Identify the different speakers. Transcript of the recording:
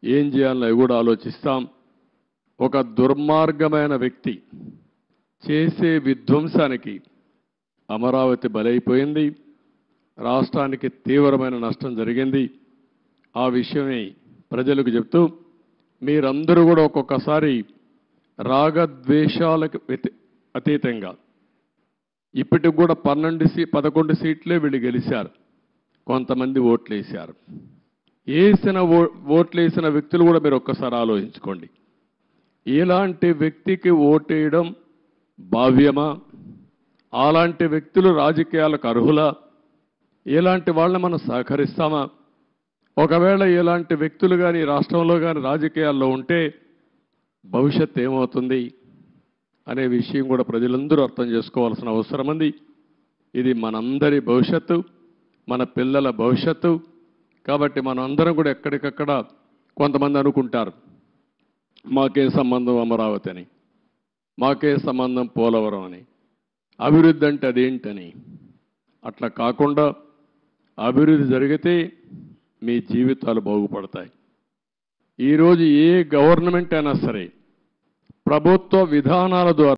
Speaker 1: ఏం చేయాలో అవి కూడా ఆలోచిస్తాం ఒక దుర్మార్గమైన వ్యక్తి చేసే విధ్వంసానికి అమరావతి బలైపోయింది రాష్ట్రానికి తీవ్రమైన నష్టం జరిగింది ఆ విషయమే ప్రజలకు చెప్తూ మీరందరూ కూడా ఒక్కొక్కసారి రాగద్వేషాలకు వ్యతి- అతీతంగా ఇప్పటికి కూడా పన్నెండు సీ పదకొండు సీట్లే వీళ్ళు గెలిచారు కొంతమంది ఓట్లేశారు వేసిన ఓ ఓట్లేసిన వ్యక్తులు కూడా మీరు ఒక్కసారి ఆలోచించుకోండి ఇలాంటి వ్యక్తికి ఓటేయడం భావ్యమా అలాంటి వ్యక్తులు రాజకీయాలకు అర్హులా ఇలాంటి వాళ్ళని మనం సహకరిస్తామా ఒకవేళ ఇలాంటి వ్యక్తులు కానీ రాష్ట్రంలో కానీ రాజకీయాల్లో ఉంటే భవిష్యత్ ఏమవుతుంది అనే విషయం కూడా ప్రజలందరూ అర్థం చేసుకోవాల్సిన అవసరం ఉంది ఇది మనందరి భవిష్యత్తు మన పిల్లల భవిష్యత్తు కాబట్టి మనందరం కూడా ఎక్కడికక్కడ కొంతమంది అనుకుంటారు మాకే సంబంధం అమరావతి అని మాకే సంబంధం పోలవరం అని అభివృద్ధి అంటే అదేంటని అట్లా కాకుండా అభివృద్ధి జరిగితే మీ జీవితాలు బాగుపడతాయి ఈరోజు ఏ గవర్నమెంట్ అయినా సరే ప్రభుత్వ విధానాల ద్వారా